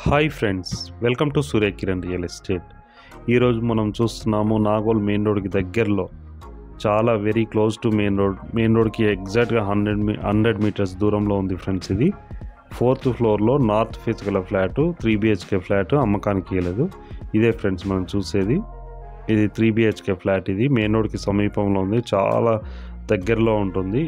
hi friends welcome to Surya Kiran real estate ఈరోజు మనం చూస్తున్నాము నాగోల్ మెయిన్ రోడ్కి దగ్గరలో చాలా very close to main road main రోడ్కి ఎగ్జాక్ట్గా హండ్రెడ్ మీ హండ్రెడ్ మీటర్స్ దూరంలో ఉంది ఫ్రెండ్స్ ఇది ఫోర్త్ ఫ్లోర్లో నార్త్ ఫేస్ గల ఫ్లాట్ త్రీ బిహెచ్కే ఫ్లాట్ అమ్మకానికి ఇవ్వలేదు ఇదే ఫ్రెండ్స్ మనం చూసేది ఇది త్రీ బిహెచ్కే ఫ్లాట్ ఇది మెయిన్ రోడ్కి సమీపంలో ఉంది చాలా దగ్గరలో ఉంటుంది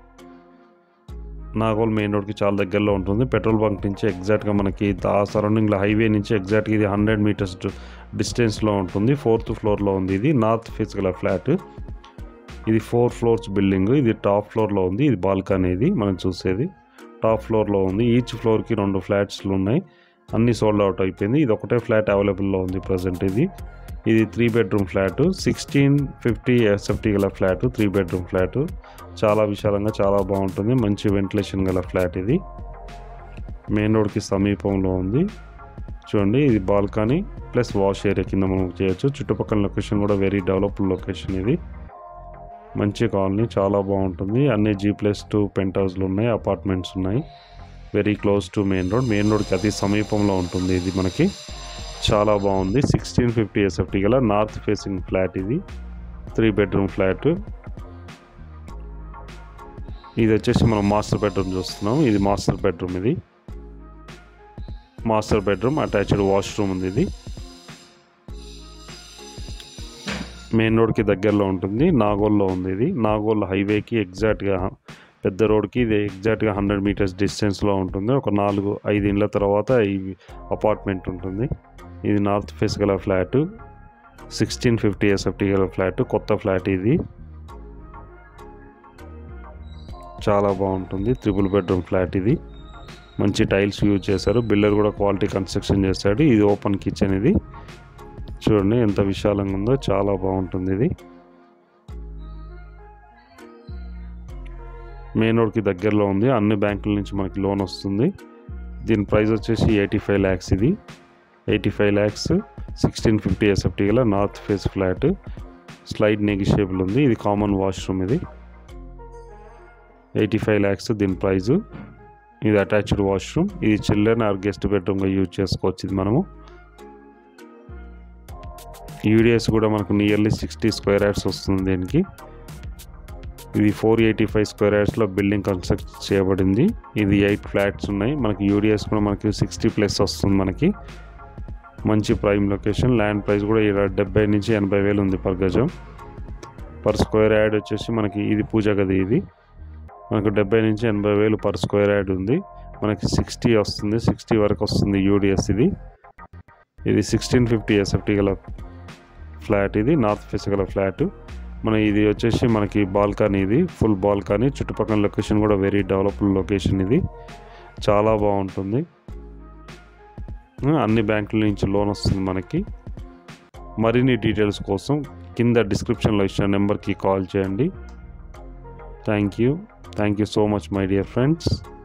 నాగోల్ మెయిన్ రోడ్కి చాలా దగ్గరలో ఉంటుంది పెట్రోల్ బంక్ నుంచి ఎగ్జాక్ట్గా మనకి ఆ సరౌండింగ్లో హైవే నుంచి ఎగ్జాక్ట్గా ఇది హండ్రెడ్ మీటర్స్ డిస్టెన్స్లో ఉంటుంది ఫోర్త్ ఫ్లోర్లో ఉంది ఇది నార్త్ ఫేస్ గల ఫ్లాట్ ఇది ఫోర్ ఫ్లోర్స్ బిల్డింగ్ ఇది టాప్ ఫ్లోర్లో ఉంది ఇది బాల్కనీ ఇది మనం చూసేది టాప్ ఫ్లోర్లో ఉంది ఈచ్ ఫ్లోర్కి రెండు ఫ్లాట్స్లు ఉన్నాయి అన్నీ సోల్డ్ అవుట్ అయిపోయింది ఇది ఒకటే ఫ్లాట్ అవైలబుల్లో ఉంది ప్రజెంట్ ఇది ఇది three bedroom flat sixteen fifty SFT గల ఫ్లాట్ త్రీ బెడ్రూమ్ ఫ్లాట్ చాలా విశాలంగా చాలా బాగుంటుంది మంచి వెంటిలేషన్ గల ఫ్లాట్ ఇది మెయిన్ రోడ్కి సమీపంలో ఉంది చూడండి ఇది బాల్కనీ ప్లస్ వాష్ ఏరియా కింద మనం చేయొచ్చు చుట్టుపక్కల లొకేషన్ కూడా వెరీ డెవలప్డ్ లొకేషన్ ఇది మంచి కాలనీ చాలా బాగుంటుంది అన్ని జీ ప్లస్ టూ పెంట్ హౌస్లు ఉన్నాయి అపార్ట్మెంట్స్ ఉన్నాయి very close to main road main రోడ్కి అతి సమీపంలో ఉంటుంది ఇది మనకి చాలా బాగుంది సిక్స్టీన్ ఫిఫ్టీ ఎస్ఎఫ్టీ గల నార్త్ ఫేసింగ్ ఫ్లాట్ ఇది త్రీ బెడ్రూమ్ ఫ్లాట్ ఇది వచ్చేసి మనం మాస్టర్ బెడ్రూమ్ చూస్తున్నాం ఇది మాస్టర్ బెడ్రూమ్ ఇది మాస్టర్ బెడ్రూమ్ అటాచ్డ్ వాష్రూమ్ ఉంది ఇది మెయిన్ రోడ్కి దగ్గరలో ఉంటుంది నాగోల్లో ఉంది ఇది నాగోల్ హైవేకి ఎగ్జాక్ట్గా పెద్ద రోడ్కి ఇది ఎగ్జాక్ట్గా హండ్రెడ్ మీటర్స్ డిస్టెన్స్లో ఉంటుంది ఒక నాలుగు ఐదు ఇండ్ల తర్వాత ఈ అపార్ట్మెంట్ ఉంటుంది ఇది నార్త్ ఫేస్ గల ఫ్లాట్ సిక్స్టీన్ ఫిఫ్టీ ఎస్ఎఫ్టీ గల ఫ్లాట్ కొత్త ఫ్లాట్ ఇది చాలా బాగుంటుంది త్రిపుల్ బెడ్రూమ్ ఫ్లాట్ ఇది మంచి టైల్స్ యూజ్ చేశారు బిల్డర్ కూడా క్వాలిటీ కన్స్ట్రక్షన్ చేశాడు ఇది ఓపెన్ కిచెన్ ఇది చూడండి ఎంత విశాలంగా ఉందో చాలా బాగుంటుంది ఇది మెయిన్ రోడ్కి దగ్గరలో ఉంది అన్ని బ్యాంకుల నుంచి మనకి లోన్ వస్తుంది దీని ప్రైస్ వచ్చేసి ఎయిటీ ఫైవ్ ల్యాక్స్ ఇది eighty five lakhs sixteen fifty SFT గల north face flat slightly negotiable ఉంది ఇది కామన్ వాష్రూమ్ ఇది ఎయిటీ ఫైవ్ ల్యాక్స్ దీని ప్రైజు ఇది అటాచ్డ్ వాష్రూమ్ ఇది చిల్డ్రన్ ఆర్ గెస్ట్ బెడ్రూమ్గా యూజ్ చేసుకోవచ్చు ఇది మనము యూడిఎస్ కూడా మనకు నియర్లీ సిక్స్టీ స్క్వేర్ యార్డ్స్ వస్తుంది దీనికి ఇది ఫోర్ ఎయిటీ ఫైవ్ స్క్వేర్ యార్డ్స్లో బిల్డింగ్ కన్స్ట్రక్ట్ చేయబడింది ఇది ఎయిట్ ఫ్లాట్స్ ఉన్నాయి మనకి యూడిఎస్ కూడా మనకి సిక్స్టీ ప్లస్ వస్తుంది మనకి మంచి ప్రైమ్ లొకేషన్ ల్యాండ్ ప్రైస్ కూడా ఇక్కడ డెబ్బై నుంచి ఎనభై వేలు ఉంది పర్ గజం పర్ స్క్వేర్ యార్డ్ వచ్చేసి మనకి ఇది పూజ గది ఇది మనకు డెబ్బై నుంచి ఎనభై వేలు పర్ స్క్వేర్ యార్డ్ ఉంది మనకి సిక్స్టీ వస్తుంది సిక్స్టీ వరకు వస్తుంది యూడిఎస్ ఇది ఇది సిక్స్టీన్ ఫిఫ్టీ ఎస్ఎఫ్టీ గల ఫ్లాట్ ఇది నార్త్ ఫేస్ గల ఫ్లాట్ మన ఇది వచ్చేసి మనకి బాల్కనీ ఇది ఫుల్ బాల్కనీ చుట్టుపక్కల లొకేషన్ కూడా వెరీ డెవలప్డ్ లొకేషన్ ఇది చాలా బాగుంటుంది అన్ని బ్యాంకుల నుంచి లోన్ వస్తుంది మనకి మరిన్ని డీటెయిల్స్ కోసం కింద డిస్క్రిప్షన్లో ఇచ్చిన నెంబర్కి కాల్ చేయండి thank you thank you so much my dear friends